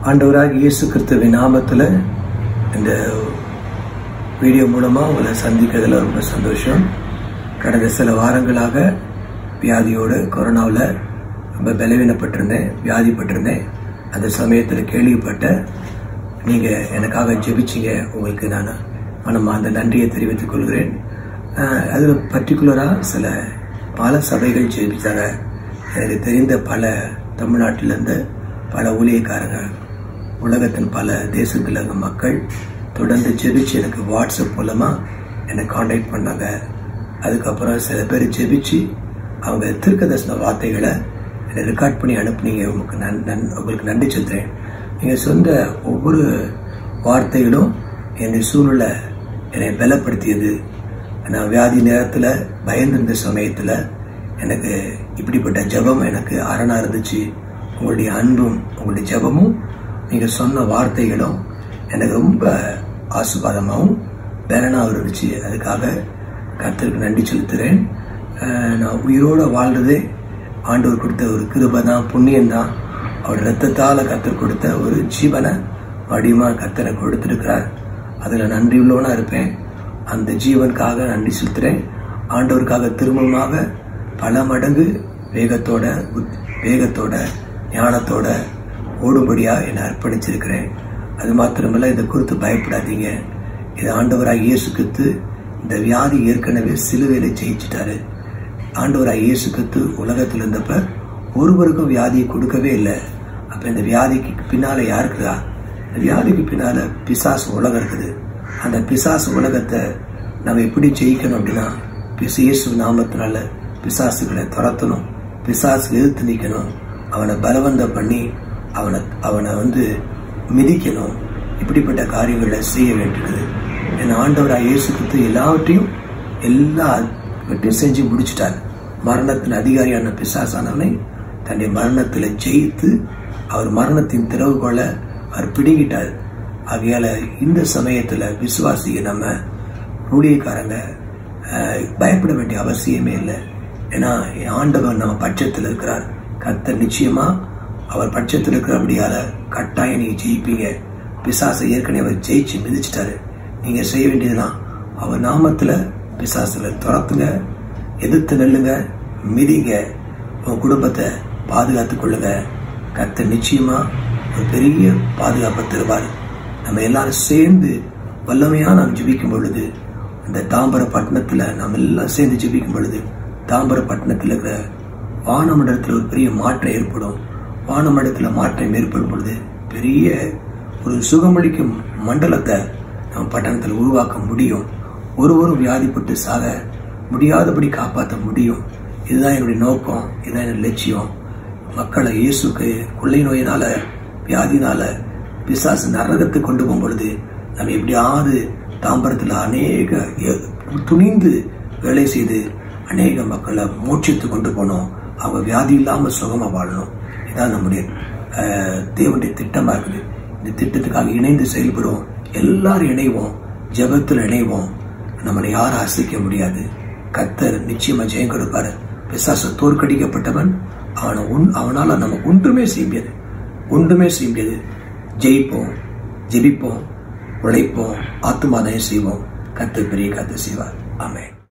ஆண்டவராக இயேசு கிறிஸ்துவின் நாமத்தில் இந்த வீடியோ மூலமாக உங்களை சந்திக்கிறதுல ரொம்ப சந்தோஷம் கடந்த சில வாரங்களாக வியாதியோடு கொரோனாவில் ரொம்ப பலவீனப்பட்டிருந்தேன் வியாதிப்பட்டிருந்தேன் அந்த சமயத்தில் கேள்விப்பட்ட நீங்கள் எனக்காக ஜெபிச்சிங்க உங்களுக்கு நான் மனமார்ந்த நன்றியை தெரிவித்துக் கொள்கிறேன் அஹ், அதில் பர்டிகுலராக சில பல சபைகள் ஜெபித்தாங்க எனக்கு தெரிந்த பல தமிழ்நாட்டிலேருந்து பல ஊழியக்காரங்க உலகத்தின் பல தேசத்தில் இருக்க மக்கள் தொடர்ந்து ஜெபிச்சு எனக்கு வாட்ஸ்அப் மூலமாக என்னை காண்டாக்ட் பண்ணாங்க அதுக்கப்புறம் சில பேர் ஜெபிச்சு அவங்க திருக்கதர்சன வார்த்தைகளை என்னை ரெக்கார்ட் பண்ணி அனுப்புனீங்க உங்களுக்கு நன் நன் உங்களுக்கு நன்றி சொல்கிறேன் நீங்கள் சொந்த ஒவ்வொரு வார்த்தைகளும் என்னை சூழ்நிலை என்னை பலப்படுத்தியது நான் வியாதி நேரத்தில் பயந்திருந்த சமயத்தில் எனக்கு இப்படிப்பட்ட ஜெபம் எனக்கு அரணா இருந்துச்சு உங்களுடைய அன்பும் உங்களுடைய ஜெபமும் நீங்கள் சொன்ன வார்த்தைகளும் எனக்கு ரொம்ப ஆசுவாதமாகவும் பேரனாகவும் இருந்துச்சு அதுக்காக கர்த்தருக்கு நன்றி செலுத்துகிறேன் அஹ் நான் உயிரோடு வாழ்றதே ஆண்டவர் கொடுத்த ஒரு கிருபை தான் புண்ணியம் தான் அவர் ரத்தத்தால் கத்தர் கொடுத்த ஒரு ஜீவனை வடிவமாக கத்தரை கொடுத்துருக்கிறார் அதில் நன்றி உள்ளவனா இருப்பேன் அந்த ஜீவனுக்காக நன்றி செலுத்துகிறேன் ஆண்டவருக்காக திரும்பமாக பல மடங்கு வேகத்தோட புத்- வேகத்தோட ஞானத்தோட ஓடும்படியா என்னை அர்ப்பணிச்சிருக்கிறேன் அது மாத்திரமல்ல இதை குறித்து பயப்படாதீங்க இது ஆண்டவராக இயேசு கிறிஸ்து இந்த வியாதி ஏற்கனவே சிலுவையில ஜெயிச்சிட்டாரு ஆண்டவராக இயேசு கிறிஸ்து உலகத்தில் இருந்தப்ப ஒருவருக்கும் வியாதியை கொடுக்கவே இல்லை அப்ப இந்த வியாதிக்கு பின்னால யார் இருக்கிறா இந்த வியாதிக்கு பின்னால பிசாசு உலகம் இருக்குது அந்த பிசாசு உலகத்தை நம்ம எப்படி ஜெயிக்கணும் அப்படின்னா பிசு இயேசு நாமத்தினால பிசாசுகளை துரத்தணும் பிசாசு எதிர்த்து நிற்கணும் அவனை பலவந்தம் பண்ணி அவனை அவனை வந்து மிதிக்கணும் இப்படிப்பட்ட காரியங்களை செய்ய வேண்டியது என் ஆண்டவராக இயேசு கிறிஸ்து எல்லாவற்றையும் எல்லாவற்றையும் செஞ்சு முடிச்சிட்டார் மரணத்தின் அதிகாரியான பிசாசானவனை தன்னுடைய மரணத்தில் ஜெயித்து அவர் மரணத்தின் திறவுகோலை அவர் பிடிங்கிட்டார் ஆகையால இந்த சமயத்துல விசுவாசிய நம்ம ஊழியக்காரங்க அஹ், பயப்பட வேண்டிய அவசியமே இல்லை ஏன்னா ஆண்டவர் நம்ம பட்சத்தில் இருக்கிறார் கர்த்தர் நிச்சயமா அவர் பட்சத்தில் இருக்கிறபடியால கட்டாயம் நீங்க ஜெயிப்பீங்க பிசாசை ஏற்கனவே அவர் ஜெயிச்சு மிதிச்சிட்டாரு நீங்க செய்ய வேண்டியதுதான் அவர் நாமத்துல பிசாசுல துரத்துங்க எதிர்த்து நெல்லுங்க மிதிங்க உங்க குடும்பத்தை பாதுகாத்துக் கொள்ளுங்க கர்த்தர் நிச்சயமா ஒரு பெரிய பாதுகாப்பை தருவார் நம்ம எல்லாரும் சேர்ந்து வல்லமையா நாம் ஜெபிக்கும் பொழுது அந்த தாம்பர பட்டணத்துல நம்ம எல்லாம் சேர்ந்து ஜெபிக்கும் பொழுது தாம்பர பட்டணத்துல இருக்கிற வானமண்டலத்தில் ஒரு பெரிய மாற்றம் ஏற்படும் வானமண்டலத்துல மாற்றம் ஏற்படும் பொழுது பெரிய ஒரு சுகமளிக்கும் மண்டலத்தை நம்ம பட்டணத்தில் உருவாக்க முடியும் ஒருவரும் வியாதிப்பட்டு சாக முடியாதபடி காப்பாற்ற முடியும் இதுதான் என்னுடைய நோக்கம் இதுதான் என்னுடைய லட்சியம் மக்களை இயேசுக்கு கொள்ளை நோயினால வியாதினால பிசாசு நரகத்துக்கு கொண்டு போகும் பொழுது நம்ம எப்படியாவது தாம்பரத்தில் அநேக எ- துணிந்து வேலை செய்து அநேக மக்களை மோட்சித்து கொண்டு போனோம் அவங்க வியாதி இல்லாம சுகமா வாழணும் இதான் நம்முடைய அஹ், தேவனுடைய திட்டமா இருக்குது இந்த திட்டத்துக்காக இணைந்து செயல்படுவோம் எல்லாரும் இணைவோம் ஜெபத்தில் இணைவோம் நம்மளை யாரும் அசைக்க முடியாது கர்த்தர் நிச்சயமா ஜெயம் கொடுப்பாரு பிசாசு தோற்கடிக்கப்பட்டவன் அவனை உன் அவனால நம்ம ஒன்றுமே செய்ய முடியாது ஒன்றுமே செய்ய முடியாது ஜெயிப்போம் ஜெபிப்போம் உழைப்போம் ஆத்துமாதயம் செய்வோம் கர்த்தர் பெரிய கர்த்தர் செய்வார் ஆமென்